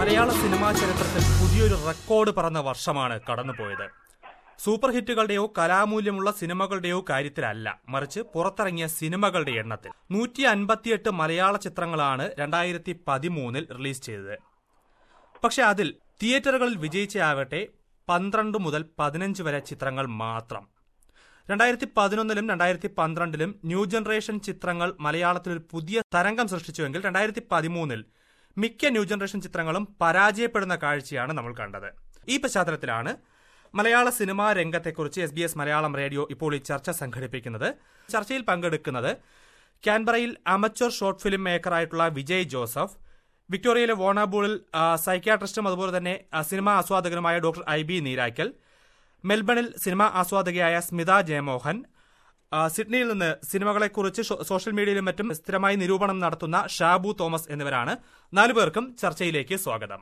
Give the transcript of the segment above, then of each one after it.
മലയാള സിനിമാ ചരിത്രത്തിൽ പുതിയൊരു റെക്കോർഡ് പറന്ന വർഷമാണ് കടന്നുപോയത് സൂപ്പർ ഹിറ്റുകളുടെയോ കലാമൂല്യമുള്ള സിനിമകളുടെയോ കാര്യത്തിലല്ല മറിച്ച് പുറത്തിറങ്ങിയ സിനിമകളുടെ എണ്ണത്തിൽ നൂറ്റി അൻപത്തിയെട്ട് മലയാള ചിത്രങ്ങളാണ് രണ്ടായിരത്തി പതിമൂന്നിൽ റിലീസ് ചെയ്തത് പക്ഷെ അതിൽ തിയേറ്ററുകളിൽ വിജയിച്ചയാകട്ടെ പന്ത്രണ്ട് മുതൽ പതിനഞ്ച് വരെ ചിത്രങ്ങൾ മാത്രം രണ്ടായിരത്തി പതിനൊന്നിലും രണ്ടായിരത്തി പന്ത്രണ്ടിലും ന്യൂ ജനറേഷൻ ചിത്രങ്ങൾ മലയാളത്തിൽ ഒരു പുതിയ തരംഗം സൃഷ്ടിച്ചുവെങ്കിൽ രണ്ടായിരത്തി പതിമൂന്നിൽ മിക്ക ന്യൂ ജനറേഷൻ ചിത്രങ്ങളും പരാജയപ്പെടുന്ന കാഴ്ചയാണ് നമ്മൾ കണ്ടത് ഈ പശ്ചാത്തലത്തിലാണ് മലയാള സിനിമാ രംഗത്തെക്കുറിച്ച് S B S Malayalam radio ഇപ്പോൾ ഈ ചർച്ച സംഘടിപ്പിക്കുന്നത് ചർച്ചയിൽ പങ്കെടുക്കുന്നത് കാൻബറയിൽ അമച്ചർ ഷോർട്ട് ഫിലിം മേക്കറായിട്ടുള്ള വിജയ് ജോസഫ് വിക്ടോറിയയിലെ വോണാബൂളിൽ സൈക്യാട്രിസ്റ്റും അതുപോലെ തന്നെ ആ, സിനിമാ ആസ്വാദകനുമായ ഡോക്ടർ ഐ ബി നീരാക്കൽ മെൽബണിൽ സിനിമാ ആസ്വാദകയായ സ്മിത ജയമോഹൻ ആ, സിഡ്നിയിൽ നിന്ന് സിനിമകളെക്കുറിച്ച് ഷോ- സോഷ്യൽ മീഡിയയിലും മറ്റും സ്ഥിരമായി നിരൂപണം നടത്തുന്ന ഷാബു തോമസ് എന്നിവരാണ് നാലുപേർക്കും ചർച്ചയിലേക്ക് സ്വാഗതം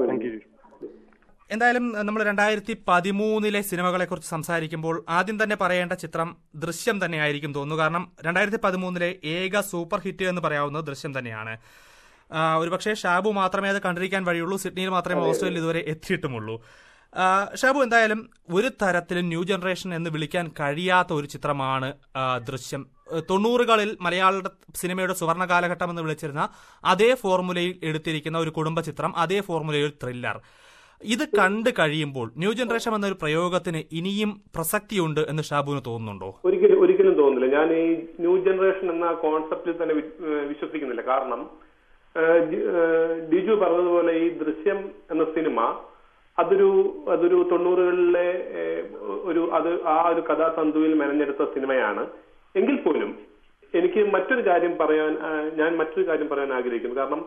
എന്തായാലും നമ്മൾ രണ്ടായിരത്തി പതിമൂന്നിലെ സിനിമകളെക്കുറിച്ച് സംസാരിക്കുമ്പോൾ ആദ്യം തന്നെ പറയേണ്ട ചിത്രം ദൃശ്യം തന്നെയായിരിക്കും തോന്നുന്നു കാരണം രണ്ടായിരത്തി പതിമൂന്നിലെ ഏക സൂപ്പർ ഹിറ്റ് എന്ന് പറയാവുന്നത് ദൃശ്യം തന്നെയാണ് ആ, ഒരുപക്ഷെ ഷാബു മാത്രമേ അത് കണ്ടിരിക്കാൻ വഴിയുള്ളൂ സിഡ്നിയിൽ മാത്രമേ ഓസ്ട്രേലിയ ഇതുവരെ എത്തിയിട്ടുമുള്ളൂ ആ, ഷാബു എന്തായാലും ഒരു തരത്തിലും ന്യൂ ജനറേഷൻ എന്ന് വിളിക്കാൻ കഴിയാത്ത ഒരു ചിത്രമാണ് ആ, ദൃശ്യം ഏഹ് തൊണ്ണൂറുകളിൽ മലയാള സിനിമയുടെ സുവർണ കാലഘട്ടം എന്ന് വിളിച്ചിരുന്ന അതേ ഫോർമുലയിൽ എടുത്തിരിക്കുന്ന ഒരു കുടുംബ ചിത്രം അതേ ഫോർമുലയിൽ ഒരു ത്രില്ലർ ഇത് കണ്ടു കഴിയുമ്പോൾ ന്യൂ ജനറേഷൻ എന്നൊരു പ്രയോഗത്തിന് ഇനിയും പ്രസക്തിയുണ്ട് എന്ന് ഷാബുവിന് തോന്നുന്നുണ്ടോ ഒരിക്കലും ഒരിക്കലും തോന്നുന്നില്ല ഞാൻ ഈ ന്യൂ ജനറേഷൻ എന്ന കോൺസെപ്റ്റിൽ തന്നെ വി- ഏഹ് വിശ്വസിക്കുന്നില്ല കാരണം ഏഹ് ജി- ഏഹ് ഡിജു പറഞ്ഞതുപോലെ ഈ ദൃശ്യം എന്ന സിനിമ അതൊരു അതൊരു തൊണ്ണൂറുകളിലെ ഏഹ് ഒരു അത് ആ ഒരു കഥാതന്തുവിൽ മെനഞ്ഞെടുത്ത സിനിമയാണ് എങ്കിൽ പോലും എനിക്ക് മറ്റൊരു കാര്യം പറയാൻ ആ, ഞാൻ മറ്റൊരു കാര്യം പറയാൻ ആഗ്രഹിക്കുന്നു കാരണം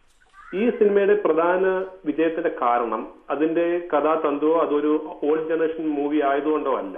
ഈ സിനിമയുടെ പ്രധാന വിജയത്തിന്റെ കാരണം അതിന്റെ കഥാതന്തുവോ അതൊരു ഓൾഡ് ജനറേഷൻ മൂവി ആയതുകൊണ്ടോ അല്ല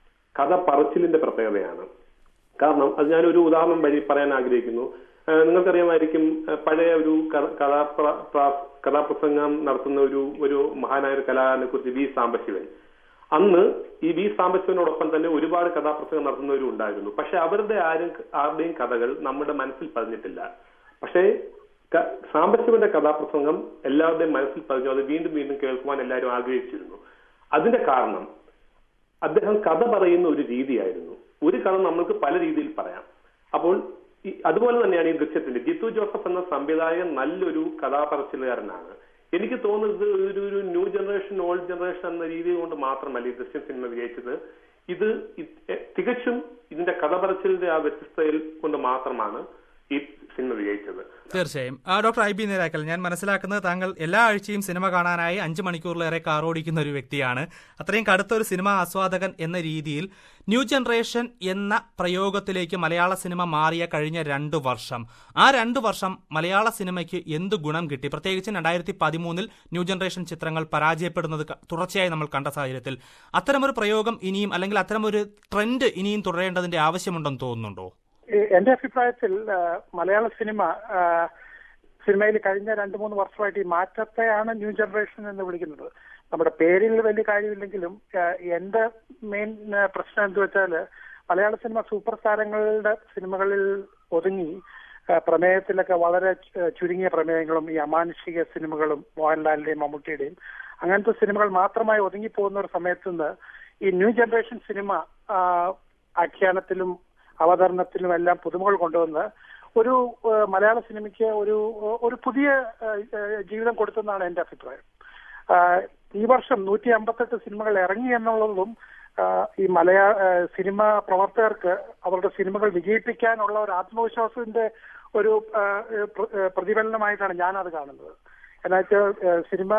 കഥ പറച്ചിലിന്റെ പ്രത്യേകതയാണ് കാരണം അത് ഞാനൊരു ഉദാഹരണം വഴി പറയാൻ ആഗ്രഹിക്കുന്നു ആ, നിങ്ങൾക്കറിയാമായിരിക്കും ആ, പഴയ ഒരു ക- കഥാപ്ര- പ്ര- കഥാപ്രസംഗം നടത്തുന്ന ഒരു ഒരു മഹാനായ ഒരു കലാകാരനെ കുറിച്ച് വി സാംബശിവൻ അന്ന് ഈ വി സാംബശിവനോടൊപ്പം തന്നെ ഒരുപാട് കഥാപ്രസംഗം നടത്തുന്നവരും ഉണ്ടായിരുന്നു പക്ഷെ അവരുടെ ആരും ആരുടെയും കഥകൾ നമ്മുടെ മനസ്സിൽ പതിഞ്ഞിട്ടില്ല പക്ഷേ ക- സാംബശിവന്റെ കഥാപ്രസംഗം എല്ലാവരുടെയും മനസ്സിൽ പതിഞ്ഞു അത് വീണ്ടും വീണ്ടും കേൾക്കുവാൻ എല്ലാവരും ആഗ്രഹിച്ചിരുന്നു അതിന്റെ കാരണം അദ്ദേഹം കഥ പറയുന്ന ഒരു രീതിയായിരുന്നു ഒരു കഥ നമ്മൾക്ക് പല രീതിയിൽ പറയാം അപ്പോൾ ഈ അതുപോലെ തന്നെയാണ് ഈ ദൃശ്യത്തിന്റെ ജിത്തു ജോസഫ് എന്ന സംവിധായകൻ നല്ലൊരു കഥാപറച്ചിലുകാരനാണ് എനിക്ക് തോന്നുന്നത് ഒരു ഒരു ന്യൂ ജനറേഷൻ ഓൾഡ് ജനറേഷൻ എന്ന രീതി കൊണ്ട് മാത്രമല്ല ഈ ദൃശ്യം സിനിമ വിജയിച്ചത് ഇത് ഇ- എ- തികച്ചും ഇതിന്റെ കഥ പറച്ചിലിന്റെ ആ വ്യത്യസ്തയിൽ കൊണ്ട് മാത്രമാണ് ഈ സിനിമ വിജയിച്ചത് തീർച്ചയായും ആ ഡോക്ടർ ഐ ബി നേരാക്കൽ ഞാൻ മനസ്സിലാക്കുന്നത് താങ്കൾ എല്ലാ ആഴ്ചയും സിനിമ കാണാനായി അഞ്ച് മണിക്കൂറിലേറെ കാർ ഓടിക്കുന്ന ഒരു വ്യക്തിയാണ് അത്രയും കടുത്ത ഒരു സിനിമ ആസ്വാദകൻ എന്ന രീതിയിൽ ന്യൂ ജനറേഷൻ എന്ന പ്രയോഗത്തിലേക്ക് മലയാള സിനിമ മാറിയ കഴിഞ്ഞ രണ്ട് വർഷം ആ രണ്ട് വർഷം മലയാള സിനിമയ്ക്ക് എന്ത് ഗുണം കിട്ടി പ്രത്യേകിച്ച് രണ്ടായിരത്തി പതിമൂന്നിൽ ന്യൂ ജനറേഷൻ ചിത്രങ്ങൾ പരാജയപ്പെടുന്നത് ക- തുടർച്ചയായി നമ്മൾ കണ്ട സാഹചര്യത്തിൽ അത്തരമൊരു പ്രയോഗം ഇനിയും അല്ലെങ്കിൽ അത്തരമൊരു ട്രെൻഡ് ഇനിയും തുടരേണ്ടതിന്റെ ആവശ്യമുണ്ടെന്ന് തോന്നുന്നുണ്ടോ ഈ എന്റെ അഭിപ്രായത്തിൽ ആ, മലയാള സിനിമ ആ, സിനിമയിൽ കഴിഞ്ഞ രണ്ട് മൂന്ന് വർഷമായിട്ട് ഈ മാറ്റത്തെയാണ് ന്യൂ ജനറേഷൻ എന്ന് വിളിക്കുന്നത് നമ്മുടെ പേരിൽ വലിയ കാര്യമില്ലെങ്കിലും ആ, എന്റെ മെയിൻ ആ, പ്രശ്നം എന്ത് വെച്ചാല് മലയാള സിനിമ സൂപ്പർ താരങ്ങളുടെ സിനിമകളിൽ ഒതുങ്ങി ആ, പ്രമേയത്തിലൊക്കെ വളരെ ചു- ചുരുങ്ങിയ പ്രമേയങ്ങളും ഈ അമാനുഷിക സിനിമകളും മോഹൻലാലിന്റെയും മമ്മൂട്ടിയുടെയും അങ്ങനത്തെ സിനിമകൾ മാത്രമായി ഒതുങ്ങിപ്പോകുന്ന ഒരു സമയത്ത് നിന്ന് ഈ ന്യൂ ജനറേഷൻ സിനിമ ആ, ആഖ്യാനത്തിലും അവതരണത്തിലും എല്ലാം പുതുമകൾ കൊണ്ടുവന്ന് ഒരു ആ, മലയാള സിനിമയ്ക്ക് ഒരു ഒരു പുതിയ ആ, ആ, ജീവിതം കൊടുത്തെന്നാണ് എന്റെ അഭിപ്രായം ആ, ഈ വർഷം നൂറ്റി അമ്പത്തെട്ട് സിനിമകൾ ഇറങ്ങി എന്നുള്ളതും ആ, ഈ മലയാള ആ, സിനിമ പ്രവർത്തകർക്ക് അവരുടെ സിനിമകൾ വിജയിപ്പിക്കാനുള്ള ഒരു ആത്മവിശ്വാസത്തിന്റെ ഒരു ആ, പ്ര- ആ, പ്രതിഫലനമായിട്ടാണ് ഞാനത് കാണുന്നത് എന്നുവെച്ചാൽ സിനിമ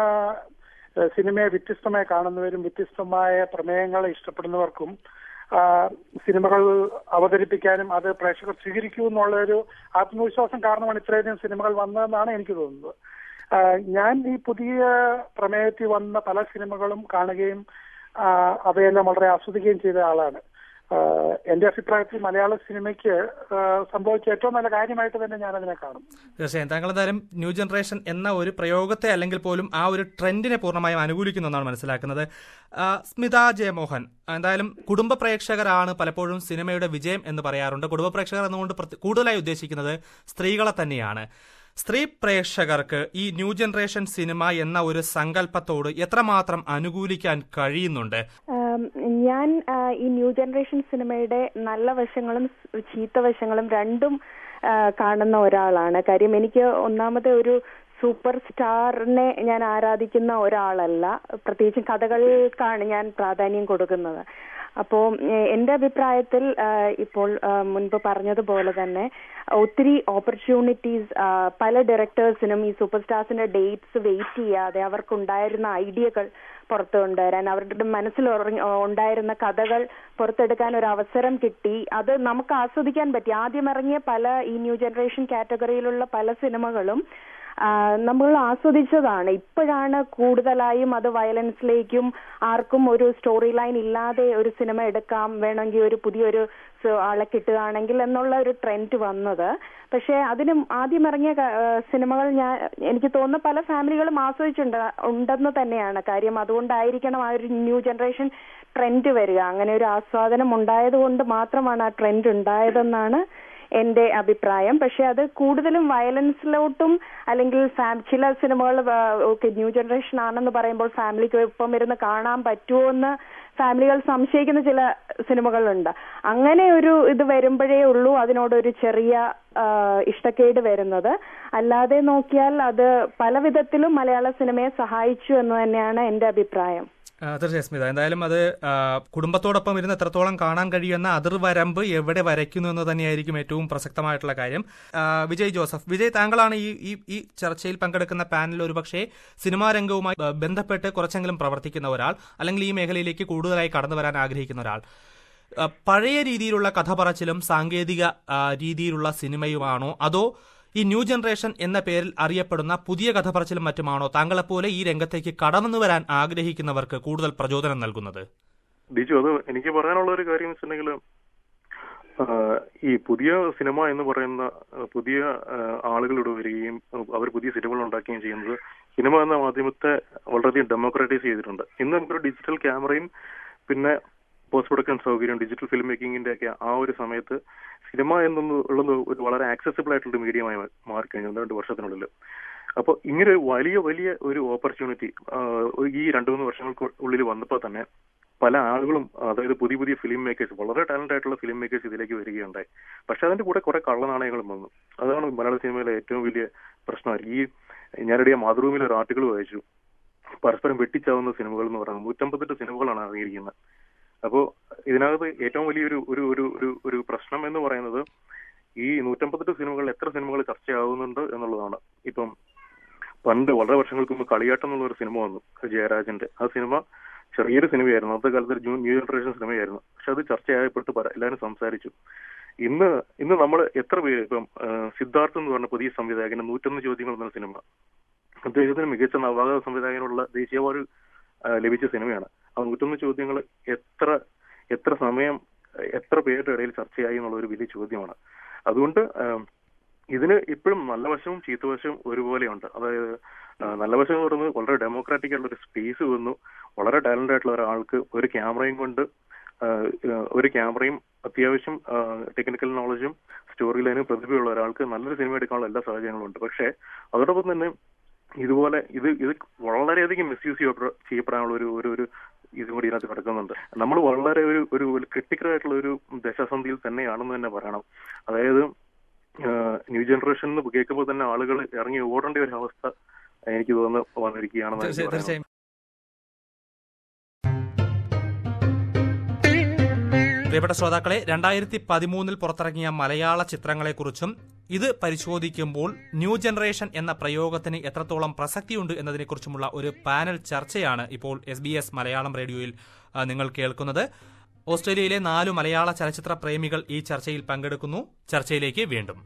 ആ, സിനിമയെ വ്യത്യസ്തമായി കാണുന്നവരും വ്യത്യസ്തമായ പ്രമേയങ്ങളെ ഇഷ്ടപ്പെടുന്നവർക്കും ആ, സിനിമകൾ അവതരിപ്പിക്കാനും അത് പ്രേക്ഷകർ സ്വീകരിക്കൂ എന്നുള്ള ഒരു ആത്മവിശ്വാസം കാരണമാണ് ഇത്രയധികം സിനിമകൾ വന്നതെന്നാണ് എനിക്ക് തോന്നുന്നത് ആ, ഞാൻ ഈ പുതിയ പ്രമേയത്തിൽ വന്ന പല സിനിമകളും കാണുകയും ആ, അവയെല്ലാം വളരെ ആസ്വദിക്കുകയും ചെയ്ത ആളാണ് ആ, എന്റെ അഭിപ്രായത്തിൽ മലയാള സിനിമയ്ക്ക് ആ, സംഭവിച്ച ഏറ്റവും നല്ല കാര്യമായിട്ട് തന്നെ ഞാൻ അതിനെ കാണും തീർച്ചയായും താങ്കൾ എന്തായാലും ന്യൂ ജനറേഷൻ എന്ന ഒരു പ്രയോഗത്തെ അല്ലെങ്കിൽ പോലും ആ ഒരു ട്രെൻഡിനെ പൂർണ്ണമായും അനുകൂലിക്കുന്നു എന്നാണ് മനസ്സിലാക്കുന്നത് ആ, സ്മിത ജയമോഹൻ എന്തായാലും കുടുംബ പ്രേക്ഷകരാണ് പലപ്പോഴും സിനിമയുടെ വിജയം എന്ന് പറയാറുണ്ട് കുടുംബ പ്രേക്ഷകർ എന്നുകൊണ്ട് പ്രത്യ- കൂടുതലായി ഉദ്ദേശിക്കുന്നത് സ്ത്രീകളെ തന്നെയാണ് സ്ത്രീ പ്രേക്ഷകർക്ക് ഈ ന്യൂ ജനറേഷൻ സിനിമ എന്ന ഒരു സങ്കല്പത്തോട് എത്രമാത്രം അനുകൂലിക്കാൻ കഴിയുന്നുണ്ട് ആം, ഞാൻ ആ, ഈ ന്യൂ ജനറേഷൻ സിനിമയുടെ നല്ല വശങ്ങളും സ് ചീത്ത വശങ്ങളും രണ്ടും ആ, കാണുന്ന ഒരാളാണ് കാര്യം എനിക്ക് ഒന്നാമത് ഒരു സൂപ്പർ സ്റ്റാറിനെ ഞാൻ ആരാധിക്കുന്ന ഒരാളല്ല പ്രത്യേകിച്ചും കഥകൾക്കാണ് ഞാൻ പ്രാധാന്യം കൊടുക്കുന്നത് അപ്പോൾ എന്റെ അഭിപ്രായത്തിൽ ആ, ഇപ്പോൾ ആ, മുൻപ് പറഞ്ഞതുപോലെ തന്നെ ഒത്തിരി ഓപ്പർച്യൂണിറ്റീസ് പല ഡയറക്ടേഴ്സിനും ഈ സൂപ്പർ സ്റ്റാർസിന്റെ ഡേറ്റ്സ് വെയിറ്റ് ചെയ്യാതെ അവർക്കുണ്ടായിരുന്ന ഐഡിയകൾ പുറത്തു കൊണ്ടുവരാൻ അവരുടെ മനസ്സിൽ ഉറങ്ങ- ഉണ്ടായിരുന്ന കഥകൾ പുറത്തെടുക്കാൻ ഒരു അവസരം കിട്ടി അത് നമുക്ക് ആസ്വദിക്കാൻ പറ്റി ആദ്യം ഇറങ്ങിയ പല ഈ ന്യൂ ജനറേഷൻ കാറ്റഗറിയിലുള്ള പല സിനിമകളും ആ, നമ്മൾ ആസ്വദിച്ചതാണ് ഇപ്പോഴാണ് കൂടുതലായും അത് വയലൻസിലേക്കും ആർക്കും ഒരു സ്റ്റോറി ലൈൻ ഇല്ലാതെ ഒരു സിനിമ എടുക്കാം വേണമെങ്കിൽ ഒരു പുതിയൊരു സ- ആളെ കിട്ടുകയാണെങ്കിൽ എന്നുള്ള ഒരു ട്രെൻഡ് വന്നത് പക്ഷെ അതിന് ആദ്യം ഇറങ്ങിയ ക- ആ, സിനിമകൾ ഞാൻ എനിക്ക് തോന്നുന്നു പല ഫാമിലികളും ആസ്വദിച്ചിട്ടുണ്ട് ഉണ്ടെന്ന് തന്നെയാണ് കാര്യം അതുകൊണ്ടായിരിക്കണം ആ ഒരു ന്യൂ ജനറേഷൻ ട്രെൻഡ് വരിക അങ്ങനെ ഒരു ആസ്വാദനം ഉണ്ടായത് കൊണ്ട് മാത്രമാണ് ആ ട്രെൻഡ് ഉണ്ടായതെന്നാണ് എന്റെ അഭിപ്രായം പക്ഷെ അത് കൂടുതലും വയലൻസിലോട്ടും അല്ലെങ്കിൽ ഫാം- ചില സിനിമകൾ ഓക്കെ ന്യൂ ജനറേഷൻ ആണെന്ന് പറയുമ്പോൾ ഫാമിലിക്ക് ഒപ്പം ഇരുന്ന് കാണാൻ പറ്റുമോ എന്ന് ഫാമിലികൾ സംശയിക്കുന്ന ചില സിനിമകളുണ്ട് അങ്ങനെ ഒരു ഇത് വരുമ്പോഴേ ഉള്ളൂ അതിനോടൊരു ചെറിയ ആ, ഇഷ്ടക്കേട് വരുന്നത് അല്ലാതെ നോക്കിയാൽ അത് പല വിധത്തിലും മലയാള സിനിമയെ സഹായിച്ചു എന്ന് തന്നെയാണ് എന്റെ അഭിപ്രായം ആ, തീർച്ചയായും സ്മിത എന്തായാലും അത് ആ, കുടുംബത്തോടൊപ്പം ഇരുന്ന് എത്രത്തോളം കാണാൻ കഴിയുന്ന അതിർവരമ്പ് എവിടെ വരയ്ക്കുന്നു എന്ന് തന്നെയായിരിക്കും ഏറ്റവും പ്രസക്തമായിട്ടുള്ള കാര്യം ആ, വിജയ് ജോസഫ് വിജയ് താങ്കളാണ് ഈ ഈ ഈ ചർച്ചയിൽ പങ്കെടുക്കുന്ന പാനലിൽ ഒരുപക്ഷെ സിനിമാ രംഗവുമായി ബ- ബന്ധപ്പെട്ട് കുറച്ചെങ്കിലും പ്രവർത്തിക്കുന്ന ഒരാൾ അല്ലെങ്കിൽ ഈ മേഖലയിലേക്ക് കൂടുതലായി കടന്നു വരാൻ ആഗ്രഹിക്കുന്ന ഒരാൾ ആ, പഴയ രീതിയിലുള്ള കഥ പറച്ചിലും സാങ്കേതിക ആ, രീതിയിലുള്ള സിനിമയുമാണോ അതോ ഈ ന്യൂ ജനറേഷൻ എന്ന പേരിൽ അറിയപ്പെടുന്ന പുതിയ കഥ പറച്ചിലും മറ്റുമാണോ താങ്കളെപ്പോലെ ഈ രംഗത്തേക്ക് കടന്നു വരാൻ ആഗ്രഹിക്കുന്നവർക്ക് കൂടുതൽ പ്രചോദനം നൽകുന്നത് ബിജു അത് എനിക്ക് പറയാനുള്ള ഒരു കാര്യം വെച്ചിട്ടുണ്ടെങ്കിൽ ഈ പുതിയ സിനിമ എന്ന് പറയുന്ന ആ, പുതിയ ആ, ആളുകൾ ഇവിടെ വരികയും അവർ പുതിയ സിനിമകൾ ഉണ്ടാക്കുകയും ചെയ്യുന്നത് സിനിമ എന്ന മാധ്യമത്തെ വളരെയധികം ഡെമോക്രാറ്റൈസ് ചെയ്തിട്ടുണ്ട് ഇന്ന് നമുക്കൊരു ഡിജിറ്റൽ ക്യാമറയും പിന്നെ പോസ്റ്റ് പ്രൊഡക്ഷൻ സൗകര്യം ഡിജിറ്റൽ ഫിലിം മേക്കിങ്ങിന്റെ ഒക്കെ ആ ഒരു സമയത്ത് സിനിമ എന്നുള്ളത് ഒരു വളരെ ആക്സസിബിൾ ആയിട്ടുള്ള ഒരു മീഡിയമായി മാറിക്കഴിഞ്ഞു ഒന്ന് രണ്ട് വർഷത്തിനുള്ളിൽ അപ്പോൾ ഇങ്ങനെ ഒരു വലിയ വലിയ ഒരു ഓപ്പർച്യൂണിറ്റി ഈ രണ്ടു മൂന്ന് വർഷങ്ങൾക്ക് ഉള്ളിൽ വന്നപ്പോൾ തന്നെ പല ആളുകളും അതായത് പുതിയ പുതിയ ഫിലിം മേക്കേഴ്സ് വളരെ ടാലന്റ് ആയിട്ടുള്ള ഫിലിം മേക്കേഴ്സ് ഇതിലേക്ക് വരികയുണ്ടായി പക്ഷെ അതിന്റെ കൂടെ കുറെ കള്ളനാണയങ്ങളും വന്നു അതാണ് മലയാള സിനിമയിലെ ഏറ്റവും വലിയ പ്രശ്നം ഈ ഞാനിടെ മാതൃഭൂമിയിൽ ഒരു ആർട്ടിക്കിൾ വായിച്ചു പരസ്പരം വെട്ടിച്ചാവുന്ന സിനിമകൾ എന്ന് പറയുന്നത് നൂറ്റമ്പത്തെട്ട് സിനിമകളാണ് ഇറങ്ങിയിരിക്കുന്നത് അപ്പോ ഇതിനകത്ത് ഏറ്റവും വലിയൊരു ഒരു ഒരു ഒരു ഒരു പ്രശ്നം എന്ന് പറയുന്നത് ഈ നൂറ്റമ്പത്തെട്ട് സിനിമകൾ എത്ര സിനിമകൾ ചർച്ചയാവുന്നുണ്ട് എന്നുള്ളതാണ് ഇപ്പം പണ്ട് വളരെ വർഷങ്ങൾക്ക് മുമ്പ് കളിയാട്ടം എന്നുള്ള ഒരു സിനിമ വന്നു ജയരാജന്റെ ആ സിനിമ ചെറിയൊരു സിനിമയായിരുന്നു അന്നത്തെ കാലത്ത് ഒരു ന്യൂ ജനറേഷൻ സിനിമയായിരുന്നു പക്ഷെ അത് ചർച്ചയായപ്പെട്ട് പല എല്ലാവരും സംസാരിച്ചു ഇന്ന് ഇന്ന് നമ്മൾ എത്ര പേര് ഇപ്പം ആ, സിദ്ധാർത്ഥ് എന്ന് പറഞ്ഞ പുതിയ സംവിധായകന് നൂറ്റൊന്ന് ചോദ്യങ്ങൾ എന്ന സിനിമ അദ്ദേഹത്തിന് മികച്ച നവാഗത സംവിധായകനുള്ള ദേശീയ അവാർഡ് ആ, ലഭിച്ച സിനിമയാണ് ആ നൂറ്റൊന്ന് ചോദ്യങ്ങൾ എത്ര എത്ര സമയം എത്ര പേരുടെ ഇടയിൽ ചർച്ചയായി എന്നുള്ള ഒരു വലിയ ചോദ്യമാണ് അതുകൊണ്ട് ആ, ഇതിന് ഇപ്പോഴും നല്ല വശവും ചീത്ത വശവും ഒരുപോലെയുണ്ട് അതായത് ആ, നല്ല വശം എന്ന് പറയുന്നത് വളരെ ഡെമോക്രാറ്റിക് ആയിട്ടുള്ള ഒരു സ്പേസ് വന്നു വളരെ ടാലന്റ് ആയിട്ടുള്ള ഒരാൾക്ക് ഒരു ക്യാമറയും കൊണ്ട് ആ, ആ, ഒരു ക്യാമറയും അത്യാവശ്യം ടെക്നിക്കൽ നോളജും സ്റ്റോറി ലൈനും പ്രതിഭയുള്ള ഒരാൾക്ക് നല്ലൊരു സിനിമ എടുക്കാനുള്ള എല്ലാ സാഹചര്യങ്ങളും ഉണ്ട് പക്ഷേ അതോടൊപ്പം തന്നെ ഇതുപോലെ ഇത് ഇത് വളരെയധികം മിസ്യൂസ് ചെയ്യപ്പെടാനുള്ള ഒരു ഒരു ഒരു ഇതും കൂടി ഇതിനകത്ത് കിടക്കുന്നുണ്ട് നമ്മൾ വളരെ ഒരു ഒരു ക്രിട്ടിക്കൽ ആയിട്ടുള്ള ഒരു ദശാസന്ധിയിൽ തന്നെയാണെന്ന് തന്നെ പറയണം അതായത് ന്യൂ ജനറേഷൻ എന്ന് കേൾക്കുമ്പോൾ തന്നെ ആളുകൾ ഇറങ്ങി ഓടേണ്ട ഒരു അവസ്ഥ എനിക്ക് തോന്നുന്നു വന്നിരിക്കുകയാണെന്ന് എനിക്ക് തീർച്ചയായും പറയാനുള്ളത്. തീർച്ചയായും പ്രിയപ്പെട്ട ശ്രോതാക്കളെ രണ്ടായിരത്തി പതിമൂന്നിൽ പുറത്തിറങ്ങിയ മലയാള ചിത്രങ്ങളെക്കുറിച്ചും ഇത് പരിശോധിക്കുമ്പോൾ ന്യൂ ജനറേഷൻ എന്ന പ്രയോഗത്തിന് എത്രത്തോളം പ്രസക്തിയുണ്ട് എന്നതിനെക്കുറിച്ചുമുള്ള ഒരു പാനൽ ചർച്ചയാണ് ഇപ്പോൾ എസ് ബി എസ് മലയാളം റേഡിയോയിൽ ആ, നിങ്ങൾ കേൾക്കുന്നത് ഓസ്ട്രേലിയയിലെ നാലു മലയാള ചലച്ചിത്ര പ്രേമികൾ ഈ ചർച്ചയിൽ പങ്കെടുക്കുന്നു ചർച്ചയിലേക്ക് വീണ്ടും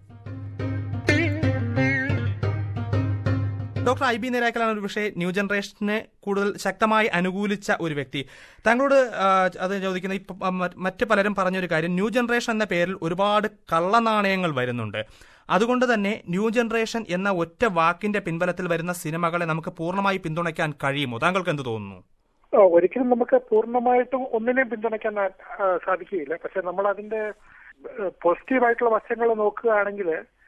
ഡോക്ടർ ഐ ബി നിരാക്കലാണ് ഒരു പക്ഷേ ന്യൂ ജനറേഷനെ കൂടുതൽ ശക്തമായി അനുകൂലിച്ച ഒരു വ്യക്തി താങ്കളോട് ആ, അത് ചോദിക്കുന്ന ഇപ്പം ആ, മറ്റ് മറ്റ് പലരും പറഞ്ഞൊരു കാര്യം ന്യൂ ജനറേഷൻ എന്ന പേരിൽ ഒരുപാട് കള്ളനാണയങ്ങൾ വരുന്നുണ്ട് അതുകൊണ്ട് തന്നെ ന്യൂ ജനറേഷൻ എന്ന ഒറ്റ വാക്കിന്റെ പിൻബലത്തിൽ വരുന്ന സിനിമകളെ നമുക്ക് പൂർണ്ണമായി പിന്തുണയ്ക്കാൻ കഴിയുമോ താങ്കൾക്ക് എന്ത് തോന്നുന്നു ഓ, ഒരിക്കലും നമുക്ക് പൂർണ്ണമായിട്ടും ഒന്നിനെയും പിന്തുണയ്ക്കാൻ ആ, സാധിക്കുകയില്ല പക്ഷെ നമ്മൾ അതിന്റെ പോസിറ്റീവായിട്ടുള്ള വശങ്ങൾ നോക്കുകയാണെങ്കിൽ